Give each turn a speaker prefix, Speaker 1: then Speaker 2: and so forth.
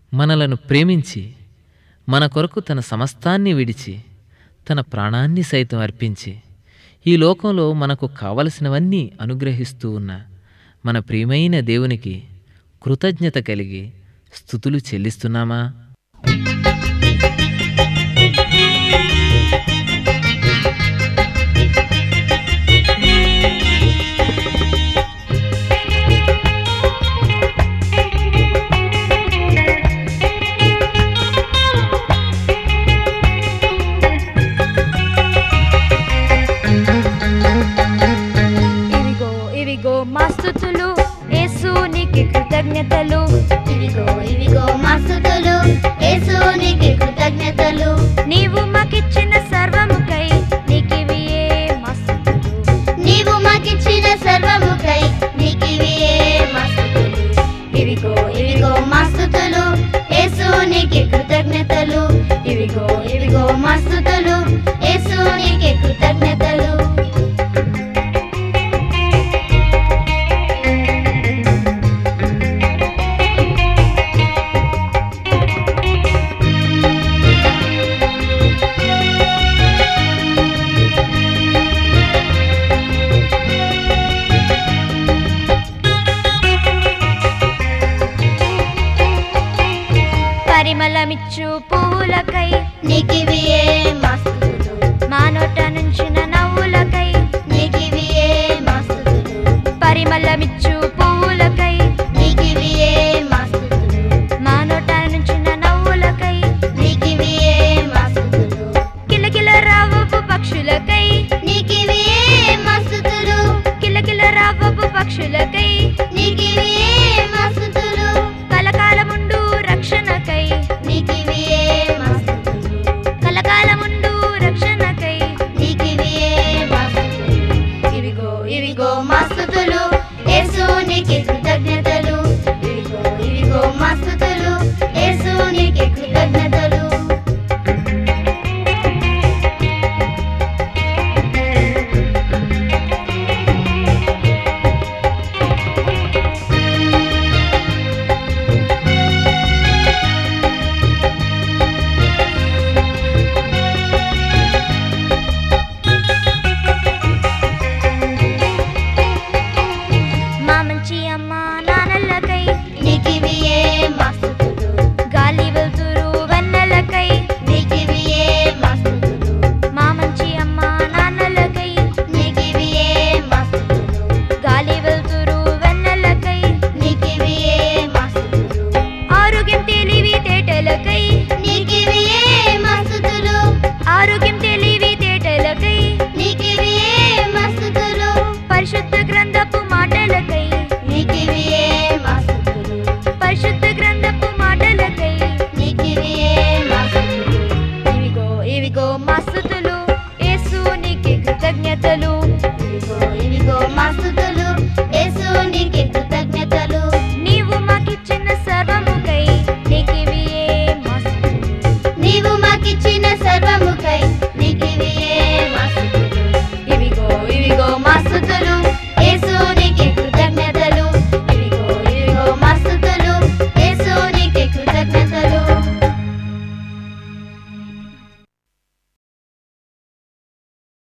Speaker 1: మనలను ప్రేమించి మన కొరకు తన సమస్తాన్ని విడిచి తన ప్రాణాన్ని సైతం అర్పించి ఈ లోకంలో మనకు కావలసినవన్నీ అనుగ్రహిస్తూ ఉన్న మన ప్రియమైన దేవునికి కృతజ్ఞత కలిగి స్థుతులు చెల్లిస్తున్నామా
Speaker 2: ఇవిగో ఇవిగో మా స్తుతులు యేసునికి కృతజ్ఞతలు
Speaker 3: ఇవిగో ఇవిగో మా స్తుతులు యేసునికి కృతజ్ఞతలు
Speaker 2: నీవు మాకిచ్చిన సర్వముకై నీకివియే మా స్తుతులు
Speaker 3: నీవు మాకిచ్చిన సర్వముకై నీకివియే మా స్తుతులు ఇవిగో ఇవిగో మా స్తుతులు యేసునికి కృతజ్ఞతలు ఇవిగో ఇవిగో మా స్తుతులు యేసునికి కృతజ్ఞతలు
Speaker 2: పరిమళమిచ్చు పువ్వులకై
Speaker 3: నీకివియే మా స్తుతులు
Speaker 2: మా నోట నుంచిన నవ్వులకై
Speaker 3: నీకివియే మా స్తుతులు
Speaker 2: పరిమళమిచ్చు పువ్వులకై
Speaker 3: నీకివియే మా స్తుతులు
Speaker 2: మా నోట నుంచిన నవ్వులకై
Speaker 3: నీకివియే మా స్తుతులు
Speaker 2: కిలకిల రావపు పక్షులకై
Speaker 3: నీకివియే మా స్తుతులు
Speaker 2: కిలకిల రావపు పక్షులకై
Speaker 3: నీకివియే మా స్తుతులు
Speaker 2: కలకాలముండు రక్షణకై
Speaker 3: నీకివియే మా స్తుతులు
Speaker 2: కలకాలముండు రక్షణకై
Speaker 3: నీకివియే మా స్తుతులు ఇవిగో ఇవిగో మా స్తుతులు యేసునికి కృతజ్ఞతలు ఇవిగో ఇవిగో మా